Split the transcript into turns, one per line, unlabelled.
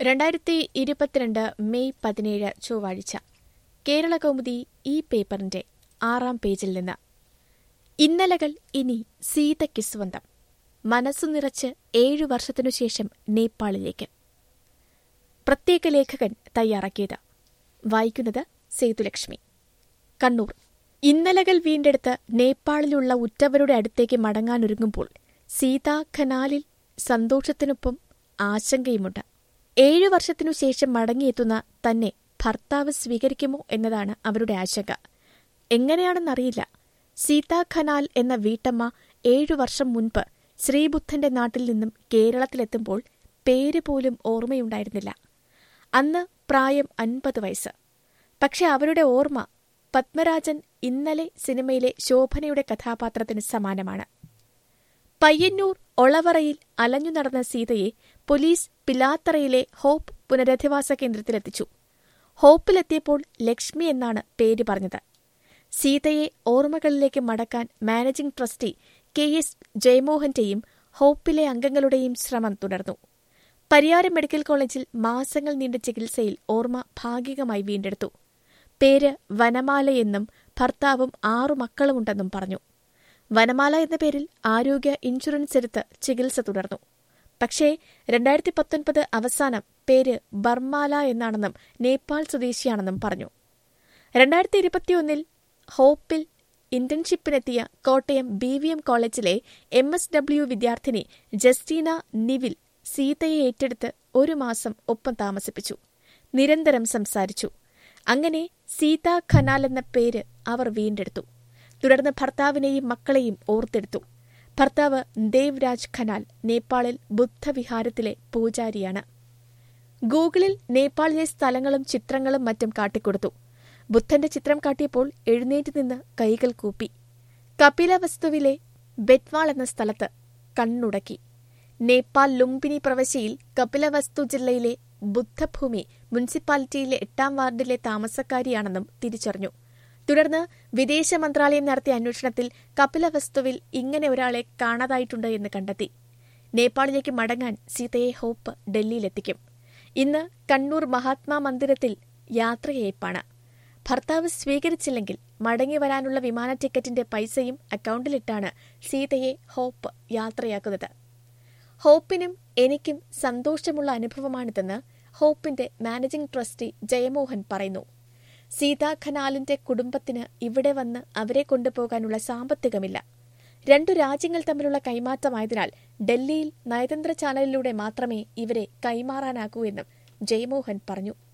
രണ്ടായിരത്തി ഇരുപത്തിരണ്ട് മെയ് പതിനേഴ് ചൊവ്വാഴ്ച കേരള കൗമുദി ഈ പേപ്പറിന്റെ ആറാം പേജിൽ നിന്ന് ഇന്നലകൾ ഇനി സീതയ്ക്ക് സ്വന്തം മനസ്സു നിറച്ച് ഏഴു വർഷത്തിനു ശേഷം നേപ്പാളിലേക്ക് പ്രത്യേക ലേഖകൻ തയ്യാറാക്കിയത് വായിക്കുന്നത് സേതുലക്ഷ്മി കണ്ണൂർ ഇന്നലകൾ വീണ്ടെടുത്ത് നേപ്പാളിലുള്ള ഉറ്റവരുടെ അടുത്തേക്ക് മടങ്ങാനൊരുങ്ങുമ്പോൾ സീതാ ഖനാലിൽ സന്തോഷത്തിനൊപ്പം ആശങ്കയുമുണ്ട് ഏഴു വർഷത്തിനു ശേഷം മടങ്ങിയെത്തുന്ന തന്നെ ഭർത്താവ് സ്വീകരിക്കുമോ എന്നതാണ് അവരുടെ ആശങ്ക എങ്ങനെയാണെന്നറിയില്ല സീതാ ഖനാൽ എന്ന വീട്ടമ്മ ഏഴു വർഷം മുൻപ് ശ്രീബുദ്ധന്റെ നാട്ടിൽ നിന്നും കേരളത്തിലെത്തുമ്പോൾ പേര് പോലും ഓർമ്മയുണ്ടായിരുന്നില്ല അന്ന് പ്രായം അൻപത് വയസ്സ് പക്ഷെ അവരുടെ ഓർമ്മ പത്മരാജൻ ഇന്നലെ സിനിമയിലെ ശോഭനയുടെ കഥാപാത്രത്തിന് സമാനമാണ് പയ്യന്നൂർ ഒളവറയിൽ അലഞ്ഞു നടന്ന സീതയെ പോലീസ് പിലാത്തറയിലെ ഹോപ്പ് പുനരധിവാസ കേന്ദ്രത്തിലെത്തിച്ചു ഹോപ്പിലെത്തിയപ്പോൾ ലക്ഷ്മി എന്നാണ് പേര് പറഞ്ഞത് സീതയെ ഓർമ്മകളിലേക്ക് മടക്കാൻ മാനേജിംഗ് ട്രസ്റ്റി കെ എസ് ജയമോഹന്റെയും ഹോപ്പിലെ അംഗങ്ങളുടെയും ശ്രമം തുടർന്നു പരിയാരം മെഡിക്കൽ കോളേജിൽ മാസങ്ങൾ നീണ്ട ചികിത്സയിൽ ഓർമ്മ ഭാഗികമായി വീണ്ടെടുത്തു പേര് വനമാലയെന്നും ഭർത്താവും ആറു മക്കളുമുണ്ടെന്നും പറഞ്ഞു വനമാല എന്ന പേരിൽ ആരോഗ്യ ഇൻഷുറൻസ് എടുത്ത് ചികിത്സ തുടർന്നു പക്ഷേ രണ്ടായിരത്തി പത്തൊൻപത് അവസാനം പേര് ബർമാല എന്നാണെന്നും നേപ്പാൾ സ്വദേശിയാണെന്നും പറഞ്ഞു രണ്ടായിരത്തി ഇരുപത്തിയൊന്നിൽ ഹോപ്പിൽ ഇന്റേൺഷിപ്പിനെത്തിയ കോട്ടയം ബി വി എം കോളേജിലെ എം എസ് ഡബ്ല്യു വിദ്യാർത്ഥിനി ജസ്റ്റീന നിവിൽ സീതയെ ഏറ്റെടുത്ത് ഒരു മാസം ഒപ്പം താമസിപ്പിച്ചു നിരന്തരം സംസാരിച്ചു അങ്ങനെ സീത ഖനാൽ എന്ന പേര് അവർ വീണ്ടെടുത്തു തുടർന്ന് ഭർത്താവിനെയും മക്കളെയും ഓർത്തെടുത്തു ഭർത്താവ് ദേവ്രാജ് ഖനാൽ നേപ്പാളിൽ ബുദ്ധവിഹാരത്തിലെ പൂജാരിയാണ് ഗൂഗിളിൽ നേപ്പാളിലെ സ്ഥലങ്ങളും ചിത്രങ്ങളും മറ്റും കാട്ടിക്കൊടുത്തു ബുദ്ധന്റെ ചിത്രം കാട്ടിയപ്പോൾ എഴുന്നേറ്റ് നിന്ന് കൈകൾ കൂപ്പി കപിലവസ്തുവിലെ ബെറ്റ്വാൾ എന്ന സ്ഥലത്ത് കണ്ണുടക്കി നേപ്പാൾ ലുംബിനി പ്രവശ്യയിൽ കപിലവസ്തു ജില്ലയിലെ ബുദ്ധഭൂമി മുനിസിപ്പാലിറ്റിയിലെ എട്ടാം വാർഡിലെ താമസക്കാരിയാണെന്നും തിരിച്ചറിഞ്ഞു തുടർന്ന് വിദേശ മന്ത്രാലയം നടത്തിയ അന്വേഷണത്തിൽ കപിലവസ്തുവിൽ ഇങ്ങനെ ഒരാളെ കാണാതായിട്ടുണ്ട് എന്ന് കണ്ടെത്തി നേപ്പാളിലേക്ക് മടങ്ങാൻ സീതയെ ഹോപ്പ് ഡൽഹിയിലെത്തിക്കും ഇന്ന് കണ്ണൂർ മഹാത്മാ മന്ദിരത്തിൽ യാത്രയയപ്പാണ് ഭർത്താവ് സ്വീകരിച്ചില്ലെങ്കിൽ മടങ്ങി വരാനുള്ള വിമാന ടിക്കറ്റിന്റെ പൈസയും അക്കൗണ്ടിലിട്ടാണ് സീതയെ ഹോപ്പ് യാത്രയാക്കുന്നത് ഹോപ്പിനും എനിക്കും സന്തോഷമുള്ള അനുഭവമാണിതെന്ന് ഹോപ്പിന്റെ മാനേജിംഗ് ട്രസ്റ്റി ജയമോഹൻ പറയുന്നു സീതാ ഖനാലിന്റെ കുടുംബത്തിന് ഇവിടെ വന്ന് അവരെ കൊണ്ടുപോകാനുള്ള സാമ്പത്തികമില്ല രണ്ടു രാജ്യങ്ങൾ തമ്മിലുള്ള കൈമാറ്റമായതിനാൽ ഡൽഹിയിൽ നയതന്ത്ര ചാനലിലൂടെ മാത്രമേ ഇവരെ കൈമാറാനാകൂ എന്നും ജയമോഹൻ പറഞ്ഞു